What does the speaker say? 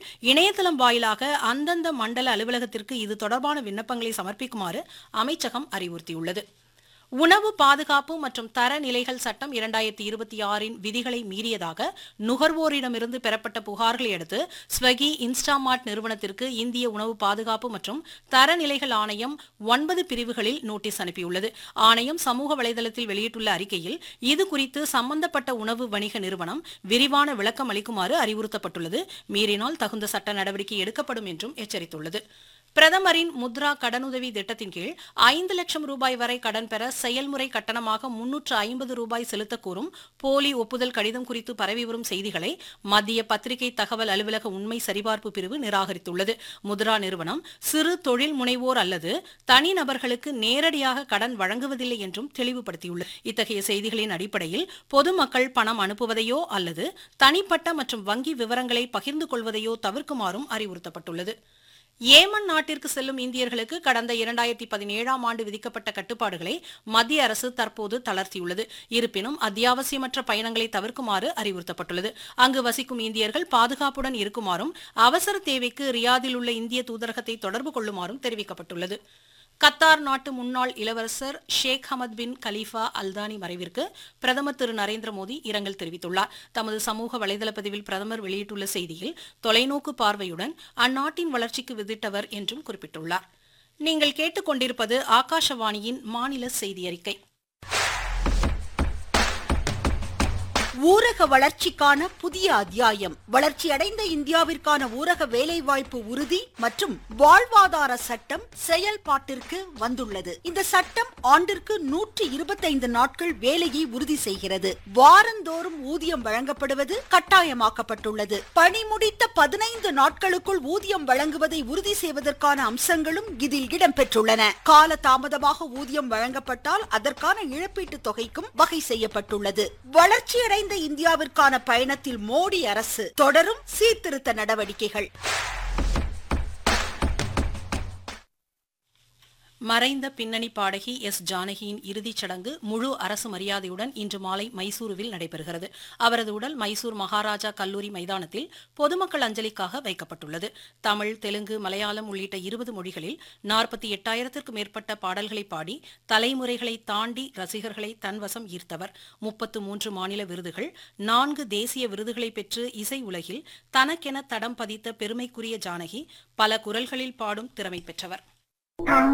இணையதளம் வாயிலாக அந்தந்த மண்டல அலுவலகத்திற்கு இது தொடர்பான விண்ணப்பங்களை சமர்ப்பிக்குமாறு அமைச்சகம் அறிவுறுத்தியுள்ளது உணவு பாதுகாப்பு மற்றும் தரநிலைகள் சட்டம் இரண்டாயிரத்தி இருபத்தி ஆறின் விதிகளை மீறியதாக நுகர்வோரிடமிருந்து பெறப்பட்ட புகார்களை அடுத்து ஸ்வகி இன்ஸ்டாமார்ட் நிறுவனத்திற்கு இந்திய உணவு பாதுகாப்பு மற்றும் தரநிலைகள் ஆணையம் ஒன்பது பிரிவுகளில் நோட்டீஸ் அனுப்பியுள்ளது ஆணையம் சமூக வலைதளத்தில் வெளியிட்டுள்ள அறிக்கையில் இது குறித்து சம்பந்தப்பட்ட உணவு வணிக நிறுவனம் விரிவான விளக்கம் அளிக்குமாறு அறிவுறுத்தப்பட்டுள்ளது மீறினால் தகுந்த சட்ட நடவடிக்கை எடுக்கப்படும் என்றும் எச்சரித்துள்ளது பிரதமரின் முத்ரா கடனுதவி திட்டத்தின் கீழ் ஐந்து லட்சம் ரூபாய் வரை கடன் பெற செயல்முறை கட்டணமாக முன்னூற்று ஐம்பது ரூபாய் செலுத்தக் கோரும் போலி ஒப்புதல் கடிதம் குறித்து பரவி வரும் செய்திகளை மத்திய பத்திரிகை தகவல் அலுவலக உண்மை சரிபார்ப்பு பிரிவு நிராகரித்துள்ளது முத்ரா நிறுவனம் சிறு தொழில் முனைவோர் அல்லது தனிநபர்களுக்கு நேரடியாக கடன் வழங்குவதில்லை என்றும் தெளிவுபடுத்தியுள்ளது இத்தகைய செய்திகளின் அடிப்படையில் பொதுமக்கள் பணம் அனுப்புவதையோ அல்லது தனிப்பட்ட மற்றும் வங்கி விவரங்களை பகிர்ந்து கொள்வதையோ தவிர்க்குமாறும் அறிவுறுத்தப்பட்டுள்ளது ஏமன் நாட்டிற்கு செல்லும் இந்தியர்களுக்கு கடந்த இரண்டாயிரத்தி பதினேழாம் ஆண்டு விதிக்கப்பட்ட கட்டுப்பாடுகளை மத்திய அரசு தற்போது தளர்த்தியுள்ளது இருப்பினும் அத்தியாவசியமற்ற பயணங்களை தவிர்க்குமாறு அறிவுறுத்தப்பட்டுள்ளது அங்கு வசிக்கும் இந்தியர்கள் பாதுகாப்புடன் இருக்குமாறும் அவசர தேவைக்கு ரியாதில் உள்ள இந்திய தூதரகத்தை தொடர்பு கொள்ளுமாறும் தெரிவிக்கப்பட்டுள்ளது கத்தார் நாட்டு முன்னாள் இளவரசர் ஷேக் ஹமத் பின் கலீஃபா அல்தானி மறைவிற்கு பிரதமர் திரு நரேந்திர மோடி இரங்கல் தெரிவித்துள்ளார் தமது சமூக வலைதள பதிவில் பிரதமர் வெளியிட்டுள்ள செய்தியில் தொலைநோக்கு பார்வையுடன் அந்நாட்டின் வளர்ச்சிக்கு விதிட்டவர் என்றும் குறிப்பிட்டுள்ளார் நீங்கள் கேட்டுக்கொண்டிருப்பது ஆகாஷவாணியின் மாநில செய்தி அறிக்கை ஊரக வளர்ச்சிக்கான புதிய அத்தியாயம் வளர்ச்சியடைந்த இந்தியாவிற்கான ஊரக வேலைவாய்ப்பு உறுதி மற்றும் வாழ்வாதார சட்டம் செயல்பாட்டிற்கு வந்துள்ளது இந்த சட்டம் ஆண்டிற்கு நூற்றி இருபத்தைந்து நாட்கள் வேலையை உறுதி செய்கிறது வாரந்தோறும் ஊதியம் வழங்கப்படுவது கட்டாயமாக்கப்பட்டுள்ளது பணி முடித்த பதினைந்து நாட்களுக்குள் ஊதியம் வழங்குவதை உறுதி செய்வதற்கான அம்சங்களும் இதில் இடம்பெற்றுள்ளன கால தாமதமாக ஊதியம் வழங்கப்பட்டால் அதற்கான இழப்பீட்டுத் தொகைக்கும் வகை செய்யப்பட்டுள்ளது வளர்ச்சியடைந்த இந்தியாவிற்கான பயணத்தில் மோடி அரசு தொடரும் சீர்திருத்த நடவடிக்கைகள் மறைந்த பின்னணி பாடகி எஸ் ஜானகியின் இறுதிச் சடங்கு முழு அரசு மரியாதையுடன் இன்று மாலை மைசூருவில் நடைபெறுகிறது அவரது உடல் மைசூர் மகாராஜா கல்லூரி மைதானத்தில் பொதுமக்கள் அஞ்சலிக்காக வைக்கப்பட்டுள்ளது தமிழ் தெலுங்கு மலையாளம் உள்ளிட்ட இருபது மொழிகளில் நாற்பத்தி எட்டாயிரத்திற்கும் மேற்பட்ட பாடல்களை பாடி தலைமுறைகளை தாண்டி ரசிகர்களை தன்வசம் ஈர்த்தவர் முப்பத்து மூன்று மாநில விருதுகள் நான்கு தேசிய விருதுகளை பெற்று இசை உலகில் தனக்கென தடம் பதித்த பெருமைக்குரிய ஜானகி பல குரல்களில் பாடும் திறமை பெற்றவர்